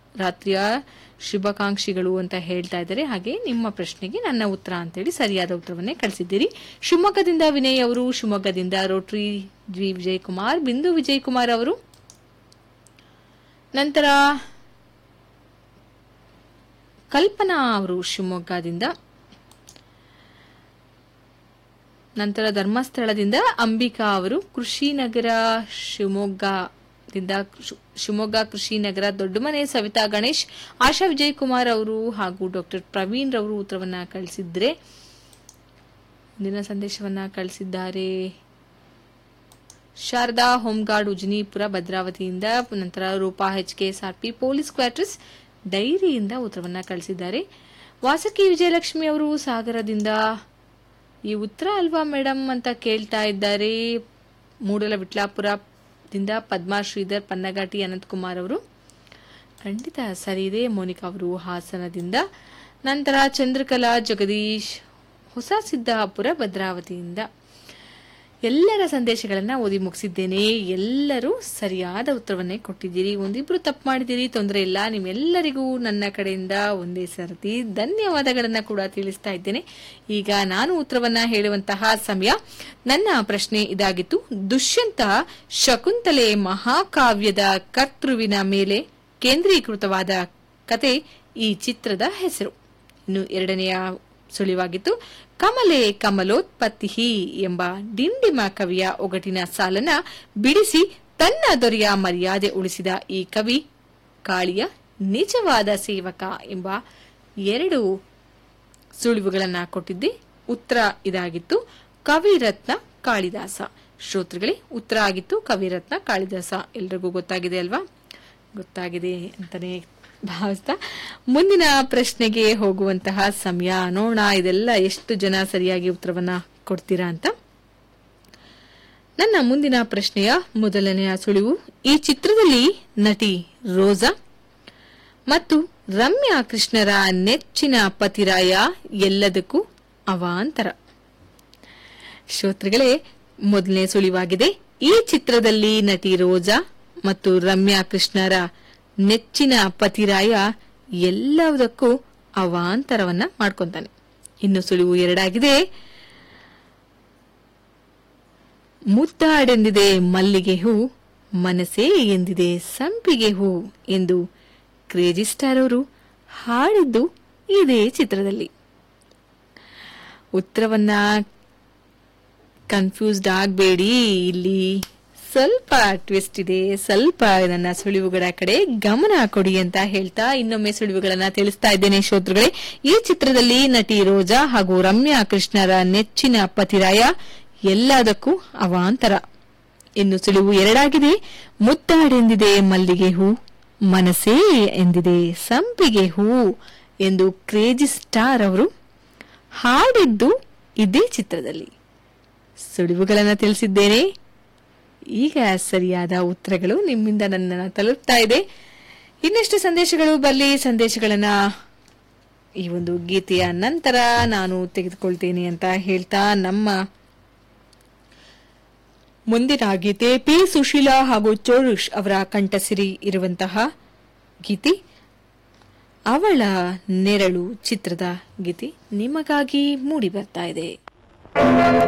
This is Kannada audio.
ರಾತ್ರಿಯ ಶುಭಾಕಾಂಕ್ಷಿಗಳು ಅಂತ ಹೇಳ್ತಾ ಇದ್ದಾರೆ ಹಾಗೆ ನಿಮ್ಮ ಪ್ರಶ್ನೆಗೆ ನನ್ನ ಉತ್ತರ ಅಂತೇಳಿ ಸರಿಯಾದ ಉತ್ತರವನ್ನೇ ಕಳಿಸಿದ್ದೀರಿ ಶಿವಮೊಗ್ಗದಿಂದ ವಿನಯ್ ಅವರು ಶಿವಮೊಗ್ಗದಿಂದ ರೋಟ್ರಿ ಜಿ ವಿಜಯ್ ಕುಮಾರ್ ಬಿಂದು ವಿಜಯ್ ಕುಮಾರ್ ಅವರು ನಂತರ ಕಲ್ಪನಾ ಅವರು ಶಿವಮೊಗ್ಗದಿಂದ ನಂತರ ಧರ್ಮಸ್ಥಳದಿಂದ ಅಂಬಿಕಾ ಅವರು ಕೃಷಿನಗರ ಶಿವಮೊಗ್ಗದಿಂದ ಶು- ಶಿವಮೊಗ್ಗ ಕೃಷಿನಗರ ದೊಡ್ಡಮನೆ ಸವಿತಾ ಗಣೇಶ್ ಆಶಾ ವಿಜಯ್ ಕುಮಾರ್ ಅವರು ಹಾಗೂ ಡಾಕ್ಟರ್ ಪ್ರವೀಣ್ ರವರು ಉತ್ತರವನ್ನ ಕಳಿಸಿದ್ರೆ ಮುಂದಿನ ಸಂದೇಶವನ್ನ ಕಳಿಸಿದ್ದಾರೆ ಶಾರದಾ ಹೋಮ್ಗಾರ್ಡ್ ಉಜನೀಪುರ ಭದ್ರಾವತಿಯಿಂದ ನಂತರ Roopa H K S R P police quarters ಡೈರಿಯಿಂದ ಉತ್ತರವನ್ನ ಕಳಿಸಿದ್ದಾರೆ ವಾಸಕಿ ವಿಜಯಲಕ್ಷ್ಮಿ ಅವರು ಸಾಗರದಿಂದ ಈ ಉತ್ತರ ಅಲ್ವಾ ಮೇಡಮ್ ಅಂತ ಕೇಳ್ತಾ ಇದ್ದಾರೆ ಮೂಡಲ ವಿಟ್ಲಾಪುರದಿಂದ ಪದ್ಮಾ ಶ್ರೀಧರ್ ಪನ್ನಗಾಟಿ ಅನಂತಕುಮಾರ್ ಅವರು ಖಂಡಿತ ಸರಿ ಇದೆ ಮೋನಿಕಾ ಅವರು ಹಾಸನದಿಂದ ನಂತರ ಚಂದ್ರಕಲಾ ಜಗದೀಶ್ ಹೊಸ ಸಿದ್ದಾಪುರ ಭದ್ರಾವತಿಯಿಂದ ಎಲ್ಲರ ಸಂದೇಶಗಳನ್ನ ಓದಿ ಮುಗಿಸಿದ್ದೇನೆ ಎಲ್ಲರೂ ಸರಿಯಾದ ಉತ್ತರವನ್ನೇ ಕೊಟ್ಟಿದ್ದೀರಿ ಒಂದಿಬ್ರು ತಪ್ಪು ಮಾಡಿದ್ದೀರಿ ತೊಂದರೆ ಇಲ್ಲ ನಿಮ್ಮೆಲ್ಲರಿಗೂ ನನ್ನ ಕಡೆಯಿಂದ ಒಂದೇ ಸರತಿ ಧನ್ಯವಾದಗಳನ್ನ ಕೂಡ ತಿಳಿಸ್ತಾ ಇದ್ದೇನೆ ಈಗ ನಾನು ಉತ್ತರವನ್ನ ಹೇಳುವಂತಹ ಸಮಯ ನನ್ನ ಪ್ರಶ್ನೆ ಇದಾಗಿತ್ತು ದುಷ್ಯಂತ ಶಕುಂತಲೆ ಮಹಾಕಾವ್ಯದ ಕರ್ತೃವಿನ ಮೇಲೆ ಕೇಂದ್ರೀಕೃತವಾದ ಕತೆ ಈ ಚಿತ್ರದ ಹೆಸರು ಇನ್ನು ಎರಡನೆಯ ಸುಳಿವಾಗಿತ್ತು ಕಮಲೆ ಕಮಲೋತ್ಪತ್ತಿ ಎಂಬ ಡಿಂಡಿಮ ಕವಿಯ ಒಗಟಿನ ಸಾಲನ್ನ ಬಿಡಿಸಿ ತನ್ನ ದೊರೆಯ ಮರ್ಯಾದೆ ಉಳಿಸಿದ ಈ ಕವಿ ಕಾಳಿಯ ನಿಜವಾದ ಸೇವಕ ಎಂಬ ಎರಡು ಸುಳಿವುಗಳನ್ನ ಕೊಟ್ಟಿದ್ದೆ ಉತ್ತರ ಇದಾಗಿತ್ತು ಕವಿರತ್ನ ಕಾಳಿದಾಸ ಶ್ರೋತೃಗಳೇ ಉತ್ತರ ಆಗಿತ್ತು ಕವಿರತ್ನ ಕಾಳಿದಾಸ ಎಲ್ರಿಗೂ ಗೊತ್ತಾಗಿದೆ ಅಲ್ವಾ ಗೊತ್ತಾಗಿದೆ ಅಂತಾನೆ ಭಾವಿಸ್ತಾ ಮುಂದಿನ ಪ್ರಶ್ನೆಗೆ ಹೋಗುವಂತಹ ಸಮಯ ನೋಡೋಣ ಇದೆಲ್ಲ ಎಷ್ಟು ಜನ ಸರಿಯಾಗಿ ಉತ್ತರವನ್ನ ಕೊಡ್ತೀರಾ ಅಂತ ನನ್ನ ಮುಂದಿನ ಪ್ರಶ್ನೆಯ ಮೊದಲನೆಯ ಸುಳಿವು ಈ ಚಿತ್ರದಲ್ಲಿ ನಟಿ ರೋಜಾ ಮತ್ತು ರಮ್ಯಾ ಕೃಷ್ಣರ ನೆಚ್ಚಿನ ಪತಿರಾಯ ಎಲ್ಲದಕ್ಕೂ ಅವಾಂತರ ಶ್ರೋತೃಗಳೇ ಮೊದಲನೇ ಸುಳಿವಾಗಿದೆ ಈ ಚಿತ್ರದಲ್ಲಿ ನಟಿ ರೋಜಾ ಮತ್ತು ರಮ್ಯಾ ಕೃಷ್ಣರ ನೆಚ್ಚಿನ ಪತಿರಾಯ ಎಲ್ಲದಕ್ಕೂ ಅವಾಂತರವನ್ನ ಮಾಡ್ಕೊಂತಾನೆ ಇನ್ನು ಸುಳಿವು ಎರಡಾಗಿದೆ ಮುದ್ದಾಡೆಂದಿದೆ ಮಲ್ಲಿಗೆ ಹೂ ಮನಸ್ಸೇ ಎಂದಿದೆ ಸಂಪಿಗೆ ಹೂ ಎಂದು ಕ್ರೇಜಿ ಸ್ಟಾರ್ ಅವರು ಹಾಡಿದ್ದು ಇದೇ ಚಿತ್ರದಲ್ಲಿ ಉತ್ತರವನ್ನ ಕನ್ಫ್ಯೂಸ್ಡ್ ಆಗಬೇಡಿ ಇಲ್ಲಿ ಸ್ವಲ್ಪ ಟ್ವಿಸ್ಟ್ ಇದೆ ಸ್ವಲ್ಪ ನನ್ನ ಸುಳಿವುಗಳ ಕಡೆ ಗಮನ ಕೊಡಿ ಅಂತ ಹೇಳ್ತಾ ಇನ್ನೊಮ್ಮೆ ಸುಳಿವುಗಳನ್ನ ತಿಳಿಸ್ತಾ ಇದ್ದೇನೆ ಶ್ರೋತೃಗಳೇ ಈ ಚಿತ್ರದಲ್ಲಿ ನಟಿ ರೋಜಾ ಹಾಗೂ ರಮ್ಯಾ ಕೃಷ್ಣರ ನೆಚ್ಚಿನ ಪತಿರಾಯ ಎಲ್ಲದಕ್ಕೂ ಅವಾಂತರ ಇನ್ನು ಸುಳಿವು ಎರಡಾಗಿದೆ ಮುದ್ದಾಡೆಂದಿದೆ ಮಲ್ಲಿಗೆ ಹೂ ಮನಸ್ಸೇ ಎಂದಿದೆ ಸಂಪಿಗೆ ಹೂ ಎಂದು ಕ್ರೇಜಿ ಸ್ಟಾರ್ ಅವರು ಹಾಡಿದ್ದು ಇದೇ ಚಿತ್ರದಲ್ಲಿ ಸುಳಿವುಗಳನ್ನು ತಿಳಿಸಿದ್ದೇನೆ ಈಗ ಸರಿಯಾದ ಉತ್ತರಗಳು ನಿಮ್ಮಿಂದ ನನ್ನನ್ನು ತಲುಪ್ತಾ ಇದೆ ಇನ್ನಷ್ಟು ಸಂದೇಶಗಳು ಬರಲಿ ಸಂದೇಶಗಳನ್ನ ಈ ಒಂದು ಗೀತೆಯ ನಂತರ ನಾನು ತೆಗೆದುಕೊಳ್ತೇನೆ ಅಂತ ಹೇಳ್ತಾ ನಮ್ಮ ಮುಂದಿನ ಗೀತೆ ಪಿ ಸುಶೀಲಾ ಹಾಗೂ ಚೋರುಷ್ ಅವರ ಕಂಠಸಿರಿ ಇರುವಂತಹ ಗೀತೆ ಅವಳ ನೆರಳು ಚಿತ್ರದ ಗೀತೆ ನಿಮಗಾಗಿ ಮೂಡಿ ಬರ್ತಾ ಇದೆ